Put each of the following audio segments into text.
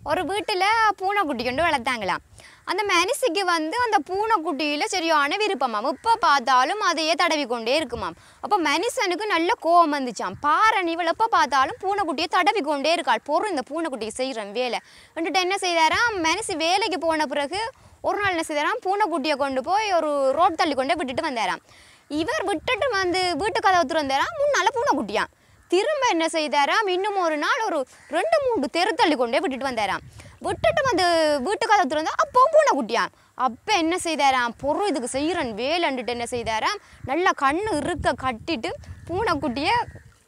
ஒரு வீட்டில் பூனைக்குட்டி கொண்டு வளர்த்தாங்களாம் அந்த மனுஷிக்கு வந்து அந்த பூனைக்குட்டியில் சரியான விருப்பமாம் எப்போ பார்த்தாலும் அதையே தடவி கொண்டே இருக்குமாம் அப்போ மனுஷனுக்கு நல்ல கோவம் வந்துச்சாம் பாரன் இவள் எப்போ பார்த்தாலும் பூனைக்குட்டியை தடவி கொண்டே இருக்காள் பொருள் இந்த பூனைக்குட்டிக்கு செய்கிறேன் வேலை வந்துட்டு என்ன செய்தாராம் மனுஷி வேலைக்கு போன பிறகு ஒரு நாள் என்ன செய்தாராம் பூனைக்குட்டியை கொண்டு போய் ஒரு ரோட் தள்ளி கொண்டு விட்டுட்டு வந்தாராம் இவர் விட்டுட்டு வந்து வீட்டு கதவை திறந்தாராம் முன்னால பூனைக்குட்டியாம் திரும்ப என்ன செய்தாராம் இன்னும் ஒரு நாள் ஒரு ரெண்டு மூணு தெரு தள்ளி கொண்டே விட்டுட்டு வந்தாராம் விட்டுட்டு வந்து வீட்டு கதவு திறந்தா அப்போ பூனைக்குட்டியாம் அப்போ என்ன செய்தாராம் பொருள் இதுக்கு செய்கிறன் வேலண்டுட்டு என்ன செய்தாராம் நல்லா கண்ணு இருக்க கட்டிட்டு பூனைக்குட்டியை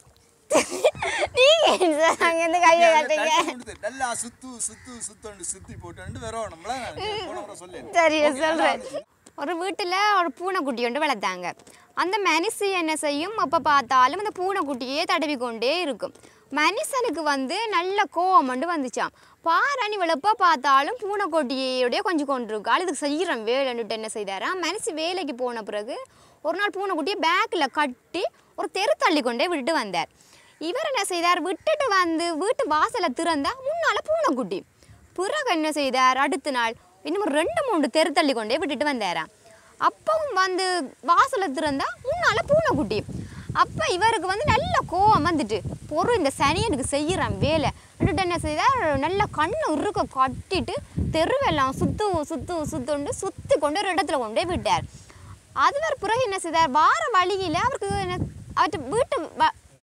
நீங்க அங்கேருந்து கையை கட்டுங்க நல்லா சுத்து சுத்து சுத்தண்டு சுத்தி போட்டு வரணும்ல போன முறை சொல்லு சரி சொல்கிறேன் ஒரு வீட்டில் ஒரு பூனைக்குட்டி ஒன்று வளர்த்தாங்க அந்த மனுஷி என்ன செய்யும் எப்போ பார்த்தாலும் அந்த பூனைக்குட்டியே தடவி கொண்டே இருக்கும் மனுஷனுக்கு வந்து நல்ல கோவம் வந்து வந்துச்சாம் பாராணி எப்போ பார்த்தாலும் பூனைக்குட்டியோடய கொஞ்சம் கொண்டிருக்காள் இதுக்கு செய்கிறேன் வேலைன்னுட்டு என்ன செய்தாராம் மனுஷி வேலைக்கு போன பிறகு ஒரு நாள் பூனைக்குட்டியை பேக்கில் கட்டி ஒரு தெரு தள்ளி கொண்டே விட்டுட்டு வந்தார் இவர் என்ன செய்தார் விட்டுட்டு வந்து வீட்டு வாசலை திறந்தா முன்னால் பூனைக்குட்டி பிறகு என்ன செய்தார் அடுத்த நாள் இன்னும் ஒரு ரெண்டு மூணு தெரு தள்ளி கொண்டே விட்டுட்டு வந்தாராம் அப்பவும் வந்து வாசலை திறந்தா முன்னால பூனைக்குட்டி அப்போ இவருக்கு வந்து நல்ல கோவம் வந்துட்டு பொருள் இந்த சனியனுக்கு செய்கிறான் வேலை வந்துட்டு என்ன செய்தார் நல்ல கண்ணு இருக்க கட்டிட்டு தெருவெல்லாம் சுத்து சுத்து சுத்துண்டு சுத்தி கொண்டு ஒரு இடத்துல கொண்டே விட்டார் அதுவர் பிறகு என்ன செய்தார் வார வழியில் அவருக்கு என்ன அவர்கிட்ட வீட்டு வ-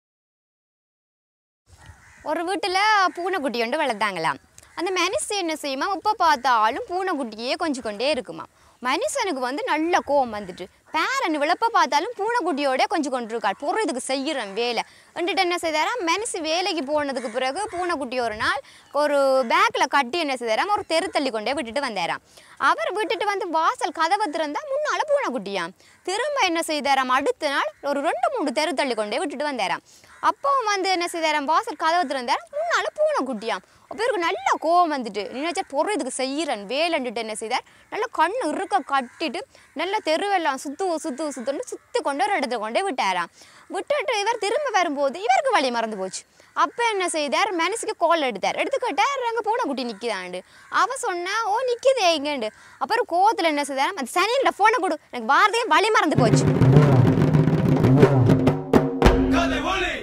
ஒரு வீட்டில் பூனைக்குட்டி ஒன்று வளர்த்தாங்களாம் அந்த மனுஷன் என்ன செய்யுமா எப்போ பார்த்தாலும் பூனைக்குட்டியே கொஞ்சம் கொண்டே இருக்குமா மனுஷனுக்கு வந்து நல்ல கோவம் வந்துட்டு பேரன் விளப்ப பார்த்தாலும் பூனைக்குட்டியோட கொஞ்சம் கொண்டு இருக்காள் பொருள் இதுக்கு செய்கிறேன் வேலை வந்துட்டு என்ன செய்தாரா மனுஷி வேலைக்கு போனதுக்கு பிறகு பூனைக்குட்டி ஒரு நாள் ஒரு பேக்கில் கட்டி என்ன செய்தாராம் ஒரு தெரு தள்ளி கொண்டே விட்டுட்டு வந்தாராம் அவர் விட்டுட்டு வந்து வாசல் கதவை திறந்தா முன்னால பூனைக்குட்டியாம் திரும்ப என்ன செய்தாராம் அடுத்த நாள் ஒரு ரெண்டு மூணு தெரு தள்ளி கொண்டே விட்டுட்டு வந்தாராம் அப்பவும் வந்து என்ன செய்தாராம் வாசல் கதவை திறந்தார் முன்னால பூனைக்குட்டியாம் அப்போ இவருக்கு நல்ல கோவம் வந்துட்டு நினைச்சா பொருள் இதுக்கு செய்கிறேன் வேலைன்ட்டு என்ன செய்தார் நல்ல கண்ணு இருக்க கட்டிட்டு நல்ல தெருவெல்லாம் சுத்து சுத்து சுத்துன்னு சுத்தி கொண்டு ஒரு இடத்துல கொண்டே விட்டாராம் விட்டுட்டு இவர் திரும்ப வரும்போது இவருக்கு வழி மறந்து போச்சு அப்போ என்ன செய்தார் மனசுக்கு கால் எடுத்தார் எடுத்து கேட்டார் அங்கே பூனைக்குட்டி நிற்கிதாண்டு அவ சொன்னா ஓ நிற்கிது எங்கண்டு அப்புறம் கோவத்தில் என்ன செய்தார் அந்த சனியோட ஃபோனை கொடு எனக்கு வாரதையும் வழி மறந்து போச்சு Call it,